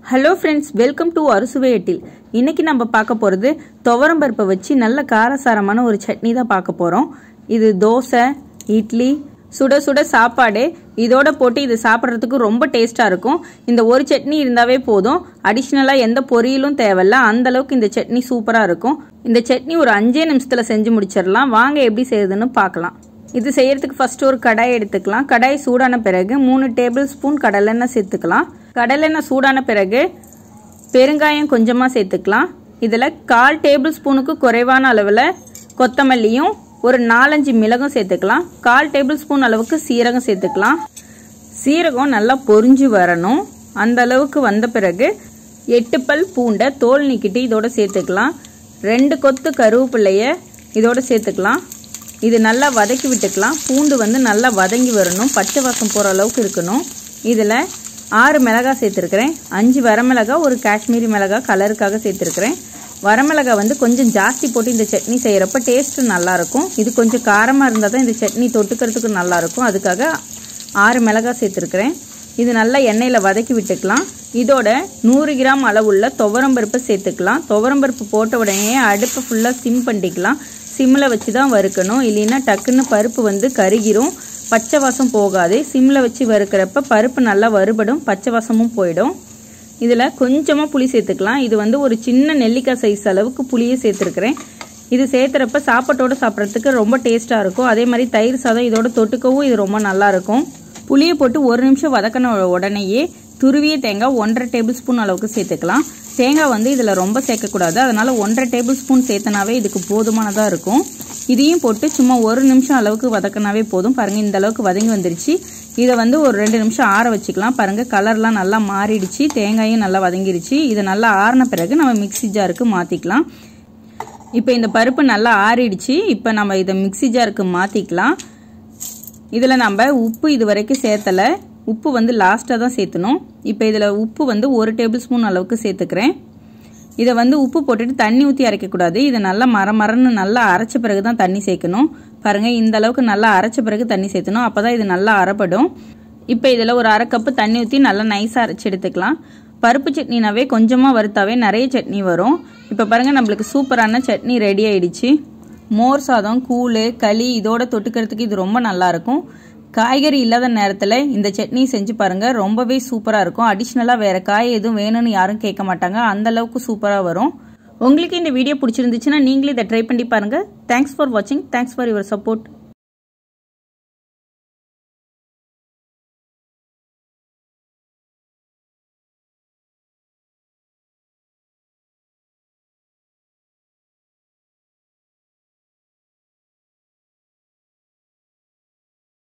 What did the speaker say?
hello friends welcome to அறுசுவை எட்டில் இன்னைக்கு நம்ம பார்க்க போகிறது துவரம் பருப்பை வச்சு நல்ல காரசாரமான ஒரு சட்னி தான் பார்க்க போகிறோம் இது தோசை இட்லி சுட சுட சாப்பாடு இதோட போட்டு இது சாப்பிட்றதுக்கு ரொம்ப டேஸ்ட்டாக இருக்கும் இந்த ஒரு சட்னி இருந்தாவே போதும் அடிஷ்னலாக எந்த பொரியலும் தேவையில்ல அந்த அளவுக்கு இந்த சட்னி சூப்பராக இருக்கும் இந்த சட்னி ஒரு அஞ்சே நிமிஷத்தில் செஞ்சு முடிச்சிடலாம் வாங்க எப்படி செய்யுதுன்னு பார்க்கலாம் இது செய்யறதுக்கு ஃபர்ஸ்ட் ஒரு கடாய் எடுத்துக்கலாம் கடாய் சூடான பிறகு மூணு டேபிள் ஸ்பூன் கடலெண்ணெய் சேர்த்துக்கலாம் கடலெண்ணெய் சூடான பிறகு பெருங்காயம் கொஞ்சமாக சேர்த்துக்கலாம் இதில் கால் டேபிள் ஸ்பூனுக்கு குறைவான அளவில் கொத்தமல்லியும் ஒரு நாலஞ்சு மிளகும் சேர்த்துக்கலாம் கால் டேபிள் ஸ்பூன் அளவுக்கு சீரகம் சேர்த்துக்கலாம் சீரகம் நல்லா பொரிஞ்சு வரணும் அந்த அளவுக்கு வந்த பிறகு எட்டு பல் பூண்டை தோல் நீக்கிட்டு இதோட சேர்த்துக்கலாம் ரெண்டு கொத்து கருவேப்பிள்ளைய இதோட சேர்த்துக்கலாம் இது நல்லா வதக்கி விட்டுக்கலாம் பூண்டு வந்து நல்லா வதங்கி வரணும் பச்சை வாசம் போகிற அளவுக்கு இருக்கணும் இதில் ஆறு மிளகாய் சேர்த்துருக்கிறேன் அஞ்சு வரமிளகா ஒரு காஷ்மீரி மிளகாய் கலருக்காக சேர்த்துருக்கிறேன் வரமிளகாய் வந்து கொஞ்சம் ஜாஸ்தி போட்டு இந்த சட்னி செய்கிறப்ப டேஸ்ட்டு நல்லாயிருக்கும் இது கொஞ்சம் காரமாக இருந்தால் தான் இந்த சட்னி தொட்டுக்கிறதுக்கு நல்லாயிருக்கும் அதுக்காக ஆறு மிளகாய் சேர்த்துருக்கிறேன் இது நல்லா எண்ணெயில் வதக்கி விட்டுக்கலாம் இதோட நூறு கிராம் அளவுள்ள துவரம்பருப்பு சேர்த்துக்கலாம் துவரம்பருப்பு போட்ட உடனே அடுப்பை ஃபுல்லாக சிம் பண்ணிக்கலாம் சிம்மில் வச்சு தான் வறுக்கணும் இல்லைன்னா டக்குன்னு பருப்பு வந்து கருகிரும் பச்சை வாசம் போகாது சிம்மில் வச்சு வறுக்கிறப்ப பருப்பு நல்லா வறுபடும் பச்சை வாசமும் போயிடும் இதில் கொஞ்சமாக புளி சேர்த்துக்கலாம் இது வந்து ஒரு சின்ன நெல்லிக்காய் சைஸ் அளவுக்கு புளியை சேர்த்துருக்குறேன் இது சேர்த்துறப்ப சாப்பாட்டோடு சாப்பிட்றதுக்கு ரொம்ப டேஸ்ட்டாக இருக்கும் அதே மாதிரி தயிர் சாதம் இதோட தொட்டுக்கவும் இது ரொம்ப நல்லாயிருக்கும் புளியை போட்டு ஒரு நிமிஷம் வதக்கின உடனேயே துருவிய தேங்காய் ஒன்றரை டேபிள் ஸ்பூன் அளவுக்கு சேர்த்துக்கலாம் தேங்காய் வந்து இதில் ரொம்ப சேர்க்கக்கூடாது அதனால் ஒன்றரை டேபிள் ஸ்பூன் சேர்த்தனாவே இதுக்கு போதுமானதாக இருக்கும் இதையும் போட்டு சும்மா ஒரு நிமிஷம் அளவுக்கு வதக்கினாவே போதும் பாருங்கள் இந்த அளவுக்கு வதங்கி வந்துருச்சு இதை வந்து ஒரு ரெண்டு நிமிஷம் ஆற வச்சுக்கலாம் பாருங்கள் கலர்லாம் நல்லா மாறிடுச்சு தேங்காயும் நல்லா வதங்கிருச்சு இதை நல்லா ஆறின பிறகு நம்ம மிக்சி ஜாருக்கு மாற்றிக்கலாம் இப்போ இந்த பருப்பு நல்லா ஆறிடுச்சு இப்போ நம்ம இதை மிக்சி ஜாருக்கு மாற்றிக்கலாம் இதில் நம்ம உப்பு இது வரைக்கும் சேர்த்தலை உப்பு வந்து லாஸ்ட்டாக தான் சேர்த்தணும் இப்போ இதில் உப்பு வந்து ஒரு டேபிள் ஸ்பூன் அளவுக்கு சேர்த்துக்கிறேன் இதை வந்து உப்பு போட்டுட்டு தண்ணி ஊற்றி அரைக்கக்கூடாது இதை நல்லா மர மரன்னு நல்லா அரைச்ச பிறகு தான் தண்ணி சேர்க்கணும் பாருங்கள் இந்த அளவுக்கு நல்லா அரைச்ச பிறகு தண்ணி சேர்த்தணும் அப்போ தான் இது நல்லா அரைப்படும் இப்போ இதில் ஒரு அரை கப்பு தண்ணி ஊற்றி நல்லா நைஸாக அரைச்சி எடுத்துக்கலாம் பருப்பு சட்னினாவே கொஞ்சமாக வறுத்தாவே நிறைய சட்னி வரும் இப்போ பாருங்கள் நம்மளுக்கு சூப்பரான சட்னி ரெடி ஆயிடுச்சு மோர் சாதம் கூழ் களி இதோட தொட்டுக்கிறதுக்கு இது ரொம்ப நல்லாயிருக்கும் காய்கறி இல்லாத நேரத்தில் இந்த சட்னி செஞ்சு பாருங்கள் ரொம்பவே சூப்பராக இருக்கும் அடிஷ்னலாக வேறு காய் எதுவும் வேணும்னு யாரும் கேட்க மாட்டாங்க அந்த அளவுக்கு சூப்பராக வரும் உங்களுக்கு இந்த வீடியோ பிடிச்சிருந்துச்சுன்னா நீங்களே இதை ட்ரை பண்ணி பாருங்கள் தேங்க்ஸ் ஃபார் வாட்சிங் தேங்க்ஸ் ஃபார் யுவர் சப்போர்ட்